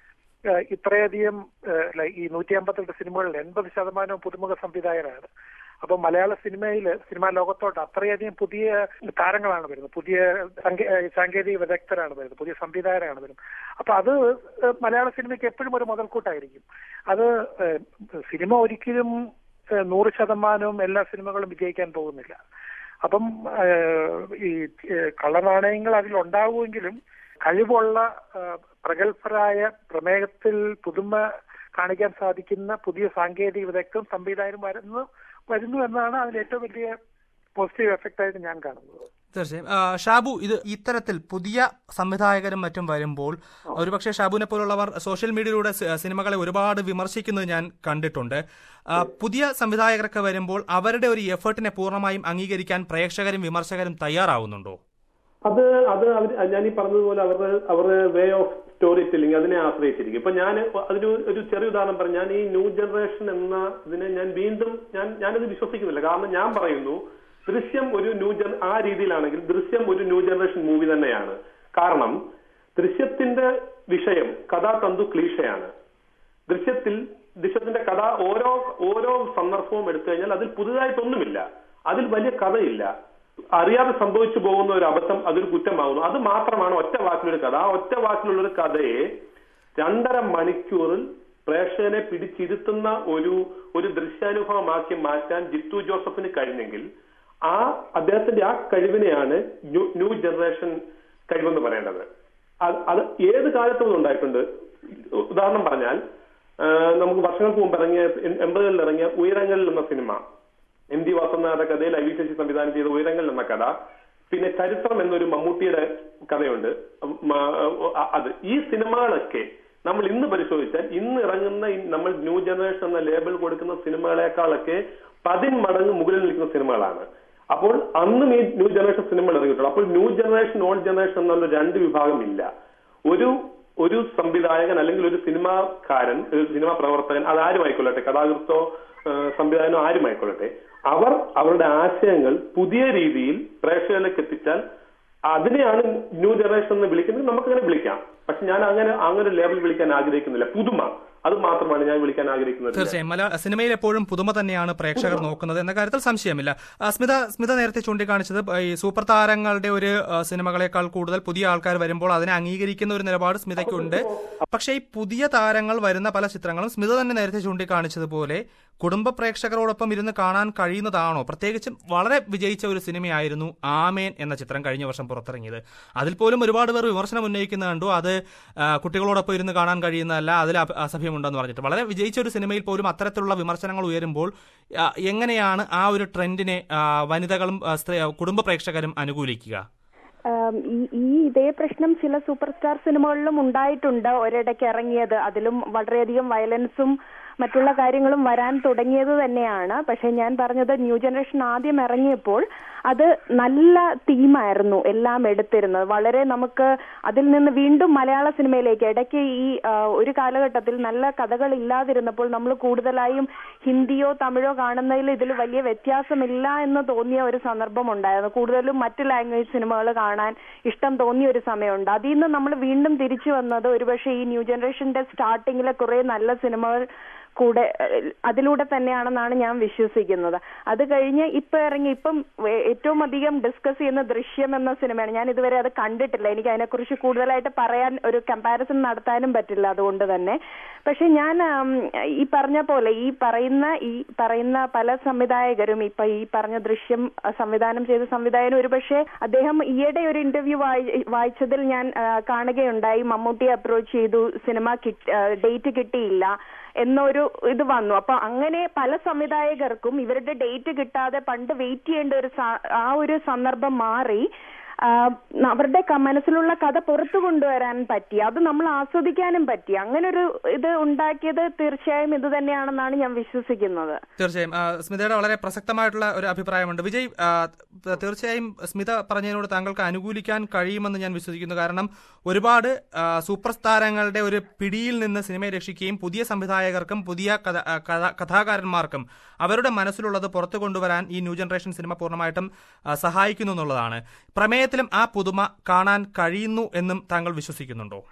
ഏഹ് ഇത്രയധികം ഏഹ് ലൈ- ഈ നൂറ്റി അമ്പത്തെട്ട് സിനിമകളിൽ എൺപത് ശതമാനവും പുതുമുഖ സംവിധായകരാണ് അപ്പൊ മലയാള സിനിമയിൽ സിനിമാ ലോകത്തോട്ട് അത്രയധികം പുതിയ താരങ്ങളാണ് വരുന്നത് പുതിയ സാങ്കേ- ഏഹ് സാങ്കേതിക വിദഗ്ധരാണ് വരുന്നത് പുതിയ സംവിധായകരാണ് വരുന്നത് അപ്പൊ അത് ഏഹ് മലയാള സിനിമയ്ക്ക് എപ്പോഴും ഒരു മുതൽക്കൂട്ടായിരിക്കും അത് ഏഹ് സിനിമ ഒരിക്കലും ഏഹ് നൂറ് ശതമാനവും എല്ലാ സിനിമകളും വിജയിക്കാൻ പോകുന്നില്ല അപ്പം ഏഹ് ഈ ഏഹ് കള്ളനാണയങ്ങൾ അതിലുണ്ടാവുമെങ്കിലും കഴിവുള്ള ഏഹ് പ്രഗത്ഭരായ പ്രമേയത്തിൽ പുതുമ കാണിക്കാൻ സാധിക്കുന്ന പുതിയ സാങ്കേതിക വിദഗ്ധരും സംവിധായകരും വരുന്നു വരുന്നു എന്നാണ് അതിൽ ഏറ്റവും വലിയ പോസിറ്റീവ് എഫക്റ്റ് ആയിട്ട് ഞാൻ കാണുന്നത് തീർച്ചയായും ആ, ഷാബു ഇത് ഇത്തരത്തിൽ പുതിയ സംവിധായകരും മറ്റും വരുമ്പോൾ ഒരുപക്ഷെ ഷാബുവിനെ പോലുള്ളവർ സോഷ്യൽ മീഡിയയിലൂടെ സി- സിനിമകളെ ഒരുപാട് വിമർശിക്കുന്നത് ഞാൻ കണ്ടിട്ടുണ്ട് ആ, പുതിയ സംവിധായകരൊക്കെ വരുമ്പോൾ അവരുടെ ഒരു എഫേർട്ടിനെ പൂർണ്ണമായും അംഗീകരിക്കാൻ പ്രേക്ഷകരും വിമർശകരും തയ്യാറാവുന്നുണ്ടോ അത് അത് അവർ ഞാൻ ഈ പറഞ്ഞതുപോലെ അവരുടെ അവരുടെ വേ ഓഫ് സ്റ്റോറി ടെല്ലിംഗ് അതിനെ ആശ്രയിച്ചിരിക്കും ഇപ്പൊ ഞാൻ അതിന് ഒരു ചെറിയ ഉദാഹരണം പറഞ്ഞു ഞാൻ ഈ ന്യൂ ജനറേഷൻ എന്ന ഇതിനെ ഞാൻ വീണ്ടും ഞാൻ ഞാനത് വിശ്വസിക്കുന്നില്ല കാരണം ഞാൻ പറയുന്നു ദൃശ്യം ഒരു ന്യൂ ജൻ ആ രീതിയിലാണെങ്കിൽ ദൃശ്യം ഒരു ന്യൂ ജനറേഷൻ മൂവി തന്നെയാണ് കാരണം ദൃശ്യത്തിന്റെ വിഷയം കഥാതന്തു ക്ലീശയാണ് ദൃശ്യത്തിൽ ദൃശ്യത്തിന്റെ കഥ ഓരോ ഓരോ സന്ദർഭവും എടുത്തു കഴിഞ്ഞാൽ അതിൽ പുതുതായിട്ടൊന്നുമില്ല അതിൽ വലിയ കഥയില്ല അറിയാതെ സംഭവിച്ചു പോകുന്ന ഒരു അബദ്ധം അതൊരു കുറ്റമാകുന്നു അത് മാത്രമാണ് ഒറ്റ വാക്കിലൊരു കഥ ആ ഒറ്റ വാക്കിലുള്ള ഒരു കഥയെ രണ്ടര മണിക്കൂറിൽ പ്രേക്ഷകനെ പിടിച്ചിരുത്തുന്ന ഒരു ഒരു ദൃശ്യാനുഭവമാക്കി മാറ്റാൻ ജിത്തു ജോസഫിന് കഴിഞ്ഞെങ്കിൽ ആ അദ്ദേഹത്തിന്റെ ആ കഴിവിനെയാണ് ന്യൂ ന്യൂ ജനറേഷൻ കഴിവെന്ന് പറയേണ്ടത് അത് അത് ഏത് കാലത്തും ഇത് ഉണ്ടായിട്ടുണ്ട് ഉദാഹരണം പറഞ്ഞാൽ ആ, നമുക്ക് വർഷങ്ങൾക്ക് മുമ്പ് ഇറങ്ങിയ എൺ- എൺപതുകളിൽ ഇറങ്ങിയ ഉയരങ്ങളിൽ എന്ന സിനിമ എം ഡി വാസനാഥ കഥയിൽ ഐ വി ശശി സംവിധാനം ചെയ്ത ഉയരങ്ങൾ എന്ന കഥ പിന്നെ ചരിത്രം എന്നൊരു മമ്മൂട്ടിയുടെ കഥയുണ്ട് ഉം, ആ, അത് ഈ സിനിമകളൊക്കെ നമ്മൾ ഇന്ന് പരിശോധിച്ചാൽ ഇന്ന് ഇറങ്ങുന്ന ഈ നമ്മൾ ന്യൂ ജനറേഷൻ എന്ന ലേബൽ കൊടുക്കുന്ന സിനിമകളെക്കാളൊക്കെ പതിന്മടങ്ങ് മുകളിൽ നിൽക്കുന്ന സിനിമകളാണ് അപ്പോൾ അന്നും ഈ ന്യൂ ജനറേഷൻ സിനിമകൾ ഇറങ്ങിയിട്ടുള്ളൂ അപ്പോൾ ന്യൂ ജനറേഷൻ ഓൾഡ് ജനറേഷൻ എന്നുള്ള രണ്ട് വിഭാഗം ഇല്ല ഒരു ഒരു സംവിധായകൻ അല്ലെങ്കിൽ ഒരു സിനിമാക്കാരൻ ഒരു സിനിമാ പ്രവർത്തകൻ അതാരും ആയിക്കൊള്ളട്ടെ കഥാകൃത്തോ ഏഹ് സംവിധായകനോ ആരും ആയിക്കൊള്ളട്ടെ അവർ അവരുടെ ആശയങ്ങൾ പുതിയ രീതിയിൽ പ്രേക്ഷകരിലേക്ക് എത്തിച്ചാൽ അതിനെയാണ് ന്യൂ ജനറേഷൻ എന്ന് വിളിക്കുന്നത് നമുക്കങ്ങനെ വിളിക്കാം പക്ഷെ ഞാൻ അങ്ങനെ അങ്ങനെ ലേബൽ വിളിക്കാൻ ആഗ്രഹിക്കുന്നില്ല പുതുമ അത് മാത്രമാണ് ഞാൻ വിളിക്കാൻ ആഗ്രഹിക്കുന്നത് തീർച്ചയായും മലയാള സിനിമയിൽ എപ്പോഴും പുതുമ തന്നെയാണ് പ്രേക്ഷകർ നോക്കുന്നത് എന്ന കാര്യത്തിൽ സംശയമില്ല ആ, സ്മിത സ്മിത നേരത്തെ ചൂണ്ടിക്കാണിച്ചത് ഈ സൂപ്പർ താരങ്ങളുടെ ഒരു ആ, സിനിമകളെക്കാൾ കൂടുതൽ പുതിയ ആൾക്കാർ വരുമ്പോൾ അതിനെ അംഗീകരിക്കുന്ന ഒരു നിലപാട് സ്മിതയ്ക്കുണ്ട് പക്ഷേ ഈ പുതിയ താരങ്ങൾ വരുന്ന പല ചിത്രങ്ങളും സ്മിത തന്നെ നേരത്തെ ചൂണ്ടിക്കാണിച്ചതുപോലെ കുടുംബ പ്രേക്ഷകരോടൊപ്പം ഇരുന്ന് കാണാൻ കഴിയുന്നതാണോ പ്രത്യേകിച്ചും വളരെ വിജയിച്ച ഒരു സിനിമയായിരുന്നു ആമേൻ എന്ന ചിത്രം കഴിഞ്ഞ വർഷം പുറത്തിറങ്ങിയത് അതിൽ പോലും ഒരുപാട് പേർ വിമർശനം ഉന്നയിക്കുന്ന കണ്ടു അത് ആ, കുട്ടികളോടൊപ്പം ഇരുന്ന് കാണാൻ കഴിയുന്നതല്ല അതിൽ അപ- അസഭ്യമുണ്ടെന്ന് പറഞ്ഞിട്ട് വളരെ വിജയിച്ച ഒരു സിനിമയിൽ പോലും അത്തരത്തിലുള്ള വിമർശനങ്ങൾ ഉയരുമ്പോൾ ആ, എങ്ങനെയാണ് ആ ഒരു ട്രെൻഡിനെ ആ, വനിതകളും ആ, സ്ത്രീ കുടുംബ പ്രേക്ഷകരും അനുകൂലിക്കുക ആം, ഈ ഈ ഇതേ പ്രശ്നം ചില സൂപ്പർ സ്റ്റാർ സിനിമകളിലും ഉണ്ടായിട്ടുണ്ട് ഒരിടയ്ക്ക് ഇറങ്ങിയത് അതിലും വളരെയധികം വയലൻസും മറ്റുള്ള കാര്യങ്ങളും വരാൻ തുടങ്ങിയത് തന്നെയാണ് പക്ഷെ ഞാൻ പറഞ്ഞത് ന്യൂ ജനറേഷൻ ആദ്യം ഇറങ്ങിയപ്പോൾ അത് നല്ല തീമായിരുന്നു എല്ലാം എടുത്തിരുന്നത് വളരെ നമുക്ക് അതിൽ നിന്ന് വീണ്ടും മലയാള സിനിമയിലേക്ക് ഇടയ്ക്ക് ഈ ആ, ഒരു കാലഘട്ടത്തിൽ നല്ല കഥകൾ ഇല്ലാതിരുന്നപ്പോൾ നമ്മൾ കൂടുതലായും ഹിന്ദിയോ തമിഴോ കാണുന്നതിൽ ഇതിൽ വലിയ വ്യത്യാസമില്ല എന്ന് തോന്നിയ ഒരു സന്ദർഭം ഉണ്ടായിരുന്നു കൂടുതലും മറ്റ് ലാംഗ്വേജ് സിനിമകൾ കാണാൻ ഇഷ്ടം തോന്നിയ ഒരു സമയമുണ്ട് അതിൽ നിന്ന് നമ്മൾ വീണ്ടും തിരിച്ചു വന്നത് ഒരുപക്ഷെ ഈ ന്യൂ ജനറേഷന്റെ സ്റ്റാർട്ടിങ്ങിലെ കുറെ നല്ല സിനിമകൾ കൂടെ ഏഹ്, അതിലൂടെ തന്നെയാണെന്നാണ് ഞാൻ വിശ്വസിക്കുന്നത് അത് കഴിഞ്ഞ് ഇപ്പൊ ഇറങ്ങി ഇപ്പം വേ- ഏറ്റവും അധികം ഡിസ്കസ് ചെയ്യുന്ന ദൃശ്യം എന്ന സിനിമയാണ് ഞാൻ ഇതുവരെ അത് കണ്ടിട്ടില്ല എനിക്ക് അതിനെക്കുറിച്ച് കൂടുതലായിട്ട് പറയാൻ ഒരു കമ്പാരിസൺ നടത്താനും പറ്റില്ല അതുകൊണ്ട് തന്നെ പക്ഷെ ഞാൻ ആം, ഈ പറഞ്ഞ പോലെ ഈ പറയുന്ന ഈ പറയുന്ന പല സംവിധായകരും ഇപ്പൊ ഈ പറഞ്ഞ ദൃശ്യം ആ, സംവിധാനം ചെയ്ത സംവിധായകൻ ഒരുപക്ഷെ അദ്ദേഹം ഈയിടെ ഒരു ഇന്റർവ്യൂ വായിച്ചതിൽ ഞാൻ ആ, കാണുകയുണ്ടായി മമ്മൂട്ടിയെ അപ്രോച്ച് ചെയ്തു സിനിമ ഡേറ്റ് കിട്ടിയില്ല എന്നൊരു ഇത് വന്നു അപ്പൊ അങ്ങനെ പല സംവിധായകർക്കും ഇവരുടെ ഡേറ്റ് കിട്ടാതെ പണ്ട് വെയിറ്റ് ചെയ്യേണ്ട ഒരു സ- ആ ഒരു സന്ദർഭം മാറി ആ, അവരുടെ ക- മനസ്സിലുള്ള കഥ പുറത്തു കൊണ്ടുവരാൻ പറ്റി അത് നമ്മൾ ആസ്വദിക്കാനും പറ്റി അങ്ങനെ ഒരു ഇത് ഉണ്ടാക്കിയത് തീർച്ചയായും ഇത് തന്നെയാണെന്നാണ് ഞാൻ വിശ്വസിക്കുന്നത് തീർച്ചയായും ആ, സ്മിതയുടെ വളരെ പ്രസക്തമായിട്ടുള്ള ഒരു അഭിപ്രായമുണ്ട് വിജയ് ആ, തീർച്ചയായും സ്മിത പറഞ്ഞതിനോട് താങ്കൾക്ക് അനുകൂലിക്കാൻ കഴിയുമെന്ന് ഞാൻ വിശ്വസിക്കുന്നു കാരണം ഒരുപാട് ആ, സൂപ്പർ താരങ്ങളുടെ ഒരു പിടിയിൽ നിന്ന് സിനിമയെ രക്ഷിക്കുകയും പുതിയ സംവിധായകർക്കും പുതിയ കഥ ആ, കഥ- കഥാകാരന്മാർക്കും അവരുടെ മനസ്സിലുള്ളത് പുറത്തു കൊണ്ടുവരാൻ ഈ ന്യൂ ജനറേഷൻ സിനിമ പൂർണ്ണമായിട്ടും ആ, സഹായിക്കുന്നു എന്നുള്ളതാണ് പ്രമേയത്തിലും ആ പുതുമ കാണാൻ കഴിയുന്നു എന്നും താങ്കൾ വിശ്വസിക്കുന്നുണ്ടോ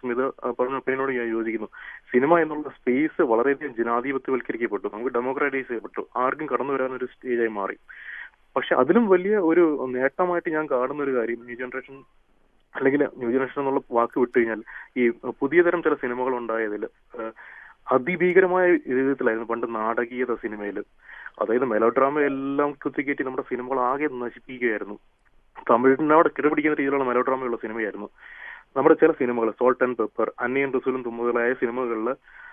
സ്മിത ആ, പറഞ്ഞ ഒപ്പീനിയനോട് ഞാൻ യോജിക്കുന്നു സിനിമ എന്നുള്ള സ്പേസ് വളരെയധികം ജനാധിപത്യവൽക്കരിക്കപ്പെട്ടു നമുക്ക് ഡെമോക്രാറ്റൈസ് ചെയ്യപ്പെട്ടു ആർക്കും കടന്നു വരാൻ ഒരു സ്റ്റേജായി മാറി പക്ഷെ അതിലും വലിയ ഒരു നേട്ടമായിട്ട് ഞാൻ കാണുന്ന ഒരു കാര്യം ന്യൂ ജനറേഷൻ അല്ലെങ്കിൽ ന്യൂ ജനറേഷൻ എന്നുള്ള വാക്ക് വിട്ടു കഴിഞ്ഞാൽ ഈ പുതിയ തരം ചില സിനിമകൾ ഉണ്ടായതിൽ അതിഭീകരമായ വിധത്തിലായിരുന്നു പണ്ട് നാടകീയത സിനിമയിൽ അതായത് മെലോഡ്രാമ എല്ലാം കുത്തിക്കയറ്റി നമ്മുടെ സിനിമകൾ ആകെ നശിപ്പിക്കുകയായിരുന്നു തമിഴിനോട് കിടപിടിക്കുന്ന രീതിയിലുള്ള മെലോഡ്രാമയുള്ള സിനിമയായിരുന്നു നമ്മുടെ ചില സിനിമകൾ സോൾട്ട് ആൻഡ് പെപ്പർ അന്നിയൻ റസൂലും തുമ്മുകളായ സിനിമകളിൽ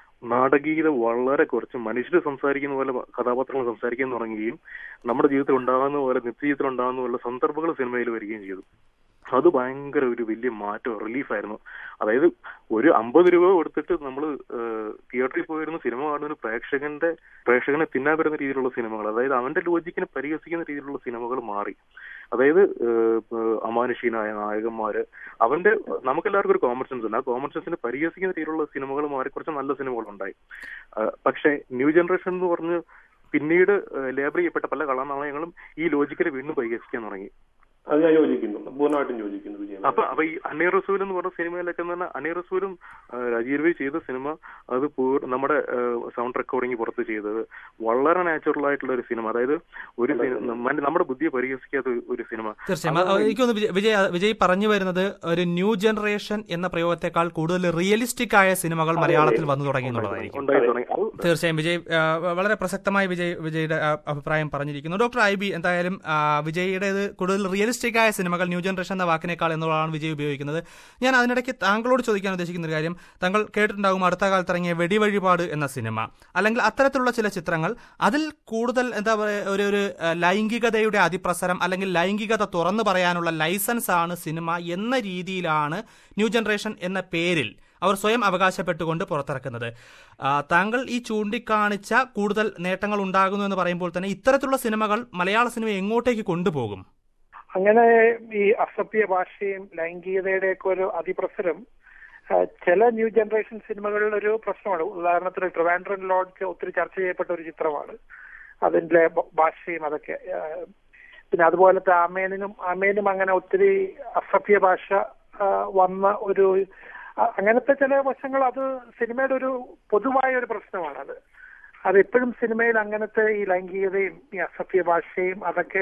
നാടകീയത വളരെ കുറച്ച് മനുഷ്യർ സംസാരിക്കുന്ന പോലെ കഥാപാത്രങ്ങൾ സംസാരിക്കാൻ തുടങ്ങുകയും നമ്മുടെ ജീവിതത്തിൽ ഉണ്ടാകുന്ന പോലെ നിത്യജീവിതത്തിൽ ഉണ്ടാകുന്ന പോലെ സന്ദർഭങ്ങൾ സിനിമയിൽ വരികയും ചെയ്തു അത് ഭയങ്കര ഒരു വലിയ മാറ്റം റിലീഫായിരുന്നു അതായത് ഒരു അമ്പത് രൂപ കൊടുത്തിട്ട് നമ്മൾ തിയേറ്ററിൽ പോയിരുന്ന സിനിമ കാണുന്ന ഒരു പ്രേക്ഷകന്റെ പ്രേക്ഷകനെ തിന്നാൻ വരുന്ന രീതിയിലുള്ള സിനിമകൾ അതായത് അവന്റെ ലോജിക്കിനെ പരിഹസിക്കുന്ന രീതിയിലുള്ള സിനിമകൾ മാറി അതായത് ഏഹ്, ഏഹ്, അമാനുഷികനായ നായകന്മാര് അവന്റെ നമുക്കെല്ലാവർക്കും ഒരു കോമൺ സെൻസ് ഉണ്ട് ആ കോമൺ സെൻസിനെ പരിഹസിക്കുന്ന രീതിയിലുള്ള സിനിമകൾ മാറി കുറച്ച് നല്ല സിനിമകൾ ഉണ്ടായി ഏഹ്, പക്ഷേ ന്യൂ ജനറേഷൻ എന്ന് പറഞ്ഞ് പിന്നീട് ലേബർ ചെയ്യപ്പെട്ട പല കലാനാളയങ്ങളും ഈ ലോജിക്കിനെ വീണ്ടും പരിഹസിക്കാൻ തുടങ്ങി അത് ഞാൻ യോജിക്കുന്നു പൂർണ്ണമായിട്ടും യോജിക്കുന്നു വിജയൻ അപ്പൊ അപ്പൊ ഈ അനീ റസൂൽ എന്ന് പറഞ്ഞ സിനിമയിലൊക്കെ എന്ന് പറഞ്ഞാൽ അനീ റസൂലും ആ, രാജീവ് രവി ചെയ്ത സിനിമ അത് പൂർ- നമ്മുടെ സൗണ്ട് റെക്കോർഡിംഗ് പുറത്ത് ചെയ്തത് വളരെ നാച്ചുറൽ ആയിട്ടുള്ള ഒരു സിനിമ അതായത് ഒരു സിനിമ നമ്മ- നമ്മുടെ ബുദ്ധിയെ പരിഹസിക്കാത്ത ഒരു സിനിമ തീർച്ചയായും അത് എനിക്കൊന്ന് വിജയ് വിജയ് വിജയ് പറഞ്ഞു വരുന്നത് ഒരു ന്യൂ ജനറേഷൻ എന്ന പ്രയോഗത്തെക്കാൾ കൂടുതൽ റിയലിസ്റ്റിക് ആയ സിനിമകൾ മലയാളത്തിൽ വന്നു തുടങ്ങി എന്നുള്ളതായിരിക്കും ഉണ്ടായി തുടങ്ങി അത് തീർച്ചയായും വിജയ് ആ, വളരെ പ്രസക്തമായി വിജയ് വിജയുടെ ആ, അഭിപ്രായം പറഞ്ഞിരിക്കുന്നു ഡോക്ടർ ഐ ബി എന്തായാലും ആ, വിജയുടേത് കൂടുതൽ റിയലിസ്റ്റിക് ആയ സിനിമകൾ ന്യൂ ജനറേഷൻ എന്ന വാക്കിനേക്കാൾ എന്നുള്ളതാണ് വിജയ് ഉപയോഗിക്കുന്നത് ഞാൻ അതിനിടയ്ക്ക് താങ്കളോട് ചോദിക്കാൻ ഉദ്ദേശിക്കുന്ന ഒരു കാര്യം താങ്കൾ കേട്ടിട്ടുണ്ടാകും അടുത്ത കാലത്ത് ഇറങ്ങിയ വെടിവഴിപാട് എന്ന സിനിമ അല്ലെങ്കിൽ അത്തരത്തിലുള്ള ചില ചിത്രങ്ങൾ അതിൽ കൂടുതൽ എന്താ പറയുക ഒരു ഒരു ആ, ലൈംഗികതയുടെ അതിപ്രസരം അല്ലെങ്കിൽ ലൈംഗികത തുറന്നു പറയാനുള്ള ലൈസൻസ് ആണ് സിനിമ എന്ന രീതിയിലാണ് ന്യൂ ജനറേഷൻ എന്ന പേരിൽ അവർ സ്വയം അവകാശപ്പെട്ടുകൊണ്ട് പുറത്തിറക്കുന്നത് ആ, താങ്കൾ ഈ ചൂണ്ടിക്കാണിച്ച കൂടുതൽ നേട്ടങ്ങൾ ഉണ്ടാകുന്നു എന്ന് പറയുമ്പോൾ തന്നെ ഇത്തരത്തിലുള്ള സിനിമകൾ മലയാള സിനിമ എങ്ങോട്ടേക്ക് കൊണ്ടുപോകും അങ്ങനെ ഈ അസഭ്യ ഭാഷയും ലൈംഗികതയുടെയൊക്കെ ഒരു അതിപ്രസരം ആ, ചില ന്യൂ ജനറേഷൻ സിനിമകളിൽ ഒരു പ്രശ്നമാണ് ഉദാഹരണത്തിന് ട്രിവാൻഡ്രൻ ലോഡ്ജ് ഒത്തിരി ചർച്ച ചെയ്യപ്പെട്ട ഒരു ചിത്രമാണ് അതിന്റെ ഭ- ഭാഷയും അതൊക്കെ ആ, പിന്നെ അതുപോലത്തെ ആമേനും ആമേനും അങ്ങനെ ഒത്തിരി അസഭ്യ ഭാഷ ആ, വന്ന ഒരു അ- അങ്ങനത്തെ ചില വശങ്ങൾ അത് സിനിമയുടെ ഒരു പൊതുവായ ഒരു പ്രശ്നമാണ് അത് അത് എപ്പോഴും സിനിമയിൽ അങ്ങനത്തെ ഈ ലൈംഗികതയും ഈ അസഭ്യ ഭാഷയും അതൊക്കെ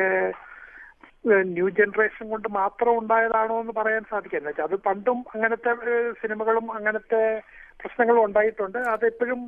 ഏഹ് ന്യൂ ജനറേഷൻ കൊണ്ട് മാത്രം ഉണ്ടായതാണോ എന്ന് പറയാൻ സാധിക്കില്ല അത് പണ്ടും അങ്ങനത്തെ ഏഹ് സിനിമകളും അങ്ങനത്തെ പ്രശ്നങ്ങളും ഉണ്ടായിട്ടുണ്ട് അതെപ്പോഴും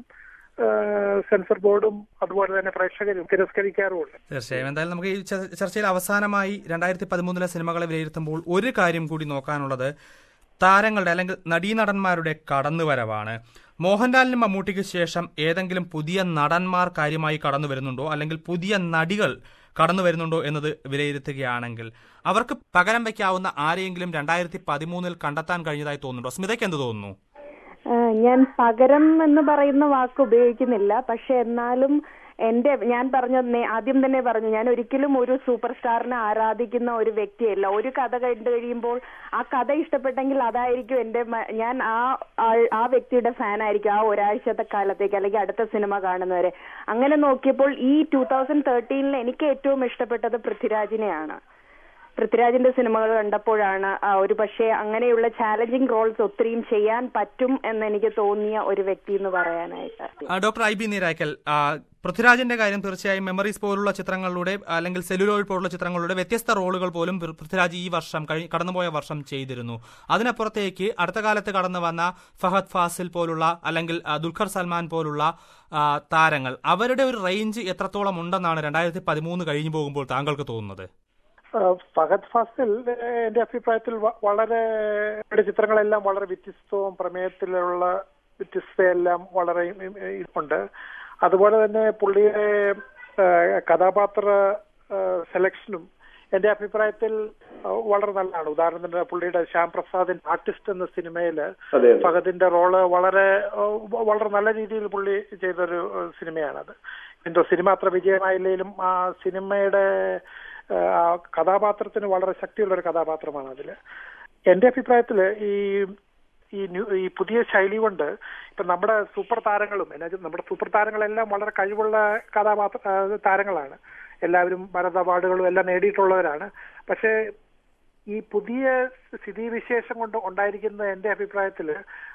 ഏഹ് സെൻസർ ബോർഡും അതുപോലെ തന്നെ പ്രേക്ഷകരും തിരസ്കരിക്കാറുമുണ്ട് തീർച്ചയായും എന്തായാലും നമുക്ക് ഈ ചർ- ചർച്ചയിൽ അവസാനമായി രണ്ടായിരത്തി പതിമൂന്നിലെ സിനിമകളെ വിലയിരുത്തുമ്പോൾ ഒരു കാര്യം കൂടി നോക്കാനുള്ളത് താരങ്ങളുടെ അല്ലെങ്കിൽ നടീനടന്മാരുടെ കടന്നുവരവാണ് മോഹൻലാലിനും മമ്മൂട്ടിക്ക് ശേഷം ഏതെങ്കിലും പുതിയ നടന്മാർ കാര്യമായി കടന്നു വരുന്നുണ്ടോ അല്ലെങ്കിൽ പുതിയ നടികൾ കടന്നു വരുന്നുണ്ടോ എന്നത് വിലയിരുത്തുകയാണെങ്കിൽ അവർക്ക് പകരം വയ്ക്കാവുന്ന ആരെയെങ്കിലും രണ്ടായിരത്തി പതിമൂന്നിൽ കണ്ടെത്താൻ കഴിഞ്ഞതായി തോന്നുന്നുണ്ടോ സ്മിതയ്ക്ക് എന്ത് തോന്നുന്നു ആ, ഞാൻ പകരം എന്ന് പറയുന്ന വാക്ക് ഉപയോഗിക്കുന്നില്ല പക്ഷെ എന്നാലും എന്റെ ഞാൻ പറഞ്ഞ നേ- ആദ്യം തന്നെ പറഞ്ഞു ഞാൻ ഒരിക്കലും ഒരു സൂപ്പർ സ്റ്റാറിനെ ആരാധിക്കുന്ന ഒരു വ്യക്തിയല്ല ഒരു കഥ കണ്ടു കഴിയുമ്പോൾ ആ കഥ ഇഷ്ടപ്പെട്ടെങ്കിൽ അതായിരിക്കും എന്റെ മ- ഞാൻ ആ ആൾ- ആ വ്യക്തിയുടെ ഫാൻ ആയിരിക്കും ആ ഒരാഴ്ചത്തെ കാലത്തേക്ക് അല്ലെങ്കിൽ അടുത്ത സിനിമ കാണുന്നവരെ അങ്ങനെ നോക്കിയപ്പോൾ ഈ ടൂ തൗസൻഡ് തേർട്ടീനിൽ എനിക്ക് ഏറ്റവും ഇഷ്ടപ്പെട്ടത് പൃഥ്വിരാജിനെയാണ് പൃഥ്വിരാജിന്റെ സിനിമകൾ കണ്ടപ്പോഴാണ് ആ, ഒരു പക്ഷേ അങ്ങനെയുള്ള ചാലഞ്ചിങ് റോൾസ് ഒത്തിരിയും ചെയ്യാൻ പറ്റും എന്ന് എനിക്ക് തോന്നിയ ഒരു വ്യക്തി എന്ന് പറയാനായിട്ട് ആ, ഡോക്ടർ ഐ ബി നീരാക്കൽ ആ, പൃഥ്വിരാജിന്റെ കാര്യം തീർച്ചയായും മെമ്മറീസ് പോലുള്ള ചിത്രങ്ങളിലൂടെ അല്ലെങ്കിൽ സെല്ലുലോയിഡ് പോലുള്ള ചിത്രങ്ങളിലൂടെ വ്യത്യസ്ത റോളുകൾ പോലും പൃ- പൃഥ്വിരാജ് ഈ വർഷം കഴി കടന്നുപോയ വർഷം ചെയ്തിരുന്നു അതിനപ്പുറത്തേക്ക് അടുത്ത കാലത്ത് കടന്നു വന്ന ഫഹദ് ഫാസിൽ പോലുള്ള അല്ലെങ്കിൽ ആ, ദുൽഖർ സൽമാൻ പോലുള്ള ആ, താരങ്ങൾ അവരുടെ ഒരു റേഞ്ച് എത്രത്തോളം ഉണ്ടെന്നാണ് രണ്ടായിരത്തി പതിമൂന്ന് കഴിഞ്ഞു പോകുമ്പോൾ താങ്കൾക്ക് തോന്നുന്നത് ഏഹ് ഫഹദ് ഫാസിൽ ഏഹ് എന്റെ അഭിപ്രായത്തിൽ വ- വളരെ അവരുടെ ചിത്രങ്ങളെല്ലാം വളരെ വ്യത്യസ്തവും പ്രമേയത്തിലുള്ള വ്യത്യസ്തയെല്ലാം വളരെ ഇ- ഇ- ഉണ്ട് അതുപോലെ തന്നെ പുള്ളിയുടെ ഏഹ് കഥാപാത്ര ഏഹ് സെലക്ഷനും എന്റെ അഭിപ്രായത്തിൽ ഏഹ് വളരെ നല്ലതാണ് ഉദാഹരണത്തിന് പുള്ളിയുടെ ശ്യാം പ്രസാദിൻ ആർട്ടിസ്റ്റ് എന്ന സിനിമയില് അതെ അതെ ഫഹദിന്റെ റോള് വളരെ ഏഹ് വളരെ നല്ല രീതിയിൽ പുള്ളി ചെയ്തൊരു ഏഹ് സിനിമയാണത് എന്തോ സിനിമ അത്ര വിജയമായില്ലെങ്കിലും ആ സിനിമയുടെ ഏഹ് ആ കഥാപാത്രത്തിന് വളരെ ശക്തിയുള്ള ഒരു കഥാപാത്രമാണ് അതില് എന്റെ അഭിപ്രായത്തില് ഈ ഈ ന്യൂ ഈ പുതിയ ശൈലി കൊണ്ട് ഇപ്പൊ നമ്മുടെ സൂപ്പർ താരങ്ങളും എന്നാ വെച്ചാൽ നമ്മുടെ സൂപ്പർ താരങ്ങളെല്ലാം വളരെ കഴിവുള്ള കഥാപാത്ര ഏഹ് താരങ്ങളാണ് എല്ലാവരും ഭരത അവാർഡുകളും എല്ലാം നേടിയിട്ടുള്ളവരാണ് പക്ഷേ ഈ പുതിയ സ്ഥിതിവിശേഷം കൊണ്ട് ഉണ്ടായിരിക്കുന്ന എന്റെ അഭിപ്രായത്തില്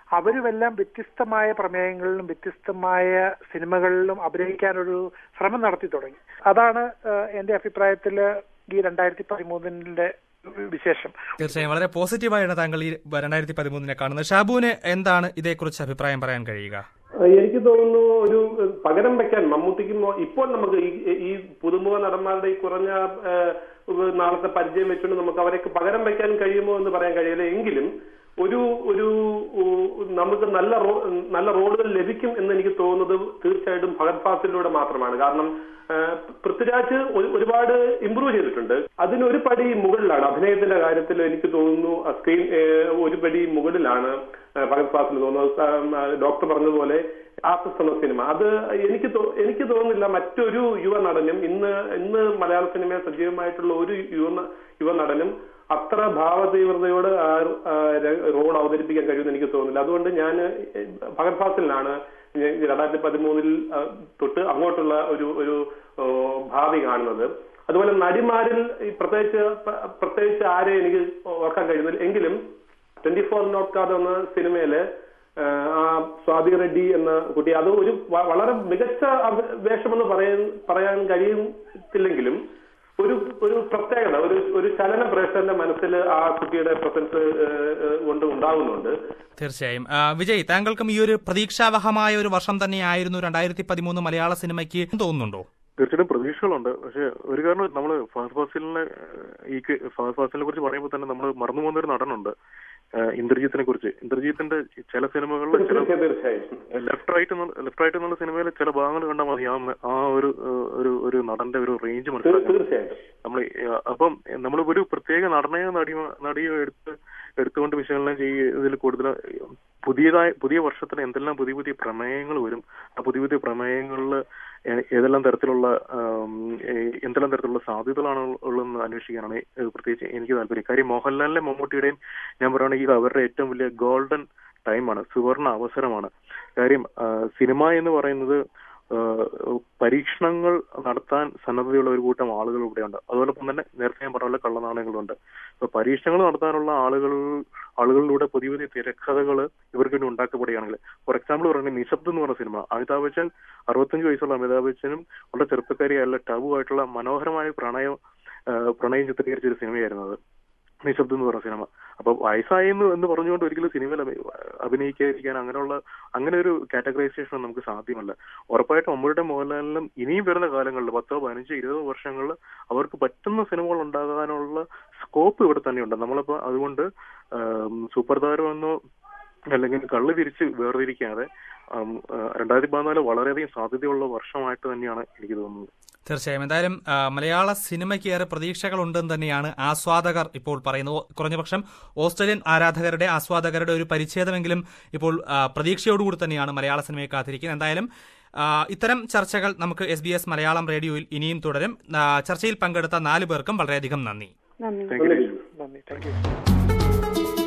അവരുമെല്ലാം വ്യത്യസ്തമായ പ്രമേയങ്ങളിലും വ്യത്യസ്തമായ സിനിമകളിലും അഭിനയിക്കാനൊരു ശ്രമം നടത്തി തുടങ്ങി അതാണ് ഏഹ്, എന്റെ അഭിപ്രായത്തിൽ ഈ രണ്ടായിരത്തി പതിമൂന്നിന്റെ വിശേഷം തീർച്ചയായും വളരെ പോസിറ്റീവായാണ് താങ്കൾ ഈ രണ്ടായിരത്തി പതിമൂന്നിനെ കാണുന്നത് ഷാബുവിന് എന്താണ് ഇതേക്കുറിച്ച് അഭിപ്രായം പറയാൻ കഴിയുക എനിക്ക് തോന്നുന്നു ഒരു ഏഹ്, പകരം വെക്കാൻ മമ്മൂട്ടിക്ക് മോ- ഇപ്പോൾ നമുക്ക് ഈ ഈ പുതുമുഖ നടന്മാരുടെ ഈ കുറഞ്ഞ ഏഹ്, ഒരു നാളത്തെ പരിചയം വെച്ചുകൊണ്ട് നമുക്ക് അവരെയൊക്കെ പകരം വെക്കാൻ കഴിയുമോ എന്ന് പറയാൻ കഴിയില്ല എങ്കിലും ഒരു ഒരു ഉ- നമുക്ക് നല്ല റോ നല്ല റോളുകൾ ലഭിക്കും എന്ന് എനിക്ക് തോന്നുന്നത് തീർച്ചയായിട്ടും ഭഗത് ഫാസിലൂടെ മാത്രമാണ് കാരണം ഏഹ്, പൃഥ്വിരാജ് ഒരു- ഒരുപാട് ഇമ്പ്രൂവ് ചെയ്തിട്ടുണ്ട് അതിനൊരു പടി മുകളിലാണ് അഭിനയത്തിന്റെ കാര്യത്തിൽ എനിക്ക് തോന്നുന്നു ആ സ്ക്രീൻ ഏഹ്, ഒരു പടി മുകളിലാണ് ഏഹ്, ഭഗത് ഫാസിൽ തോന്നുന്നത് ആ, ഡോക്ടർ പറഞ്ഞതുപോലെ ആർട്ടിസ്റ്റ് എന്ന സിനിമ അത് എനിക്ക് തോ- എനിക്ക് തോന്നുന്നില്ല മറ്റൊരു യുവ നടനും ഇന്ന് ഇന്ന് മലയാള സിനിമയിൽ സജീവമായിട്ടുള്ള ഒരു യുവ ന- യുവ നടനും അത്ര ഭാവതീവ്രതയോട് ആ ആ ര- റോൾ അവതരിപ്പിക്കാൻ കഴിയുമെന്ന് എനിക്ക് തോന്നുന്നില്ല അതുകൊണ്ട് ഞാൻ ഭഗത് ഫാസിലിനാണ് ഞാൻ രണ്ടായിരത്തി പതിമൂന്നിൽ ആ, തൊട്ട് അങ്ങോട്ടുള്ള ഒരു ഒരു ഓ, ഭാവി കാണുന്നത് അതുപോലെ നടിമാരിൽ ഈ പ്രത്യേകിച്ച് പ- പ്രത്യേകിച്ച് ആരെ എനിക്ക് ഓർക്കാൻ കഴിയുന്നില്ല എങ്കിലും ട്വന്റി ഫോർ നോട്ട് കാർഡ് എന്ന സിനിമയില് ആ, ആ സ്വാതി റെഡ്ഡി എന്ന കുട്ടി അത് ഒരു വ- വളരെ മികച്ച അഭി- വേഷമെന്ന് പറയാൻ പറയാൻ കഴിയത്തില്ലെങ്കിലും ഒരു ഒരു പ്രത്യേകത ഒരു ഒരു ചലന പ്രേക്ഷകന്റെ മനസ്സിൽ ആ കുട്ടിയുടെ പ്രസൻസ് കൊണ്ട് ഉണ്ടാകുന്നുണ്ട് തീർച്ചയായും ആ, വിജയ് താങ്കൾക്കും ഈ ഒരു പ്രതീക്ഷാവഹമായ ഒരു വർഷം തന്നെയായിരുന്നു രണ്ടായിരത്തി പതിമൂന്ന് മലയാള സിനിമയ്ക്ക് തോന്നുന്നുണ്ടോ തീർച്ചയായിട്ടും പ്രതീക്ഷകളുണ്ട് പക്ഷെ ഒരു കാരണം നമ്മൾ ഫഹദ് ഫാസിലിനെ ഈ ക- ഫഹദ് ഫാസിലിനെ കുറിച്ച് പറയുമ്പോൾ തന്നെ നമ്മൾ മറന്നു പോകുന്ന ഒരു നടനുണ്ട് ഏഹ് ഇന്ദ്രജിത്തിനെ കുറിച്ച് ഇന്ദ്രജിത്തിന്റെ ചില സിനിമകളിൽ ചില തീർച്ചയായും തീർച്ചയായും ലെഫ്റ്റ് റൈറ്റ് ലെഫ്റ്റ് റൈറ്റ് എന്നുള്ള സിനിമയിലെ ചില ഭാഗങ്ങൾ കണ്ടാൽ മതി ആ മ- ആ ഒരു ഏഹ്, ഒരു ഒരു നടന്റെ ഒരു റേഞ്ച് തീർ- മനസ്സിലാക്കാൻ തീർച്ചയായും നമ്മൾ അപ്പം നമ്മൾ ഒരു പ്രത്യേക നടനെയോ നടിയോ നടിയോ എടുത്ത് എടുത്തുകൊണ്ട് വിശകലനം ചെയ്യുന്നതിൽ കൂടുതൽ പുതിയതായ പുതിയ വർഷത്തിൽ എന്തെല്ലാം പുതിയ പുതിയ പ്രമേയങ്ങൾ വരും ആ പുതിയ പുതിയ പ്രമേയങ്ങളിൽ ഏതെല്ലാം തരത്തിലുള്ള ആം, ഏ- എന്തെല്ലാം തരത്തിലുള്ള സാധ്യതകളാണ് ഉള്ളതെന്ന് അന്വേഷിക്കാനാണ് ഏ, പ്രത്യേകിച്ച് എനിക്ക് താല്പര്യം കാര്യം മോഹൻലാലിന്റെ മമ്മൂട്ടിയുടെയും ഞാൻ പറയുകയാണെങ്കിൽ ഇത് അവരുടെ ഏറ്റവും വലിയ ഗോൾഡൻ ടൈമാണ് സുവർണ അവസരമാണ് കാര്യം ആ, സിനിമ എന്ന് പറയുന്നത് ആ, പരീക്ഷണങ്ങൾ നടത്താൻ സന്നദ്ധതയുള്ള ഒരു കൂട്ടം ആളുകൾ ഇവിടെയുണ്ട് അതോടൊപ്പം തന്നെ നേരത്തെ ഞാൻ പറഞ്ഞ പോലെ കള്ളനാണയങ്ങളുണ്ട് അപ്പൊ പരീക്ഷണങ്ങൾ നടത്താനുള്ള ആളുകൾ ആളുകളിലൂടെ പുതിയ പുതിയ തിരക്കഥകൾ ഇവർക്ക് വേണ്ടി ഉണ്ടാക്കപ്പെടുകയാണെങ്കിൽ ഫോർ എക്സാമ്പിൾ പറയുന്നത് നിശബ്ദം എന്ന് പറഞ്ഞ സിനിമ അമിതാഭ് ബച്ചൻ അറുപത്തഞ്ച് വയസ്സുള്ള അമിതാഭ് ബച്ചനും വളരെ ചെറുപ്പക്കാരിയായുള്ള ടബു ആയിട്ടുള്ള മനോഹരമായ പ്രണയം ആ, പ്രണയം ചിത്രീകരിച്ച ഒരു സിനിമയായിരുന്നു അത് നിശബ്ദം എന്ന് പറഞ്ഞ സിനിമ അപ്പൊ വയസ്സായെന്ന് എന്ന് പറഞ്ഞുകൊണ്ട് ഒരിക്കലും സിനിമയിൽ അഭി- അഭിനയിക്കാതിരിക്കാൻ അങ്ങനെയുള്ള അങ്ങനെ ഒരു കാറ്റഗറൈസേഷൻ നമുക്ക് സാധ്യമല്ല ഉറപ്പായിട്ടും അമ്മയുടെ മോഹൻലാലിനും ഇനിയും വരുന്ന കാലങ്ങളിൽ പത്തോ പതിനഞ്ചോ ഇരുപതോ വർഷങ്ങളിൽ അവർക്ക് പറ്റുന്ന സിനിമകൾ ഉണ്ടാകാനുള്ള സ്കോപ്പ് ഇവിടെ തന്നെയുണ്ട് നമ്മളിപ്പോ അതുകൊണ്ട് ആം, സൂപ്പർ താരമെന്നോ അല്ലെങ്കിൽ കള്ള് തിരിച്ച് വേർതിരിക്കാതെ ആം, ആ, രണ്ടായിരത്തി പതിനാല് വളരെയധികം സാധ്യതയുള്ള വർഷമായിട്ട് തന്നെയാണ് എനിക്ക് തോന്നുന്നത് തീർച്ചയായും എന്തായാലും ആ, മലയാള സിനിമയ്ക്ക് ഏറെ പ്രതീക്ഷകളുണ്ടെന്ന് തന്നെയാണ് ആസ്വാദകർ ഇപ്പോൾ പറയുന്നത് ഓ- കുറഞ്ഞപക്ഷം ഓസ്ട്രേലിയൻ ആരാധകരുടെ ആസ്വാദകരുടെ ഒരു പരിച്ഛേദമെങ്കിലും ഇപ്പോൾ ആ, പ്രതീക്ഷയോടുകൂടി തന്നെയാണ് മലയാള സിനിമയെ കാത്തിരിക്കുന്നത് എന്തായാലും ആ, ഇത്തരം ചർച്ചകൾ നമുക്ക് എസ് ബി എസ് മലയാളം റേഡിയോയിൽ ഇനിയും തുടരും ആ, ചർച്ചയിൽ പങ്കെടുത്ത നാലു പേർക്കും വളരെയധികം നന്ദി നന്ദി താങ്ക് യു നന്ദി താങ്ക് യു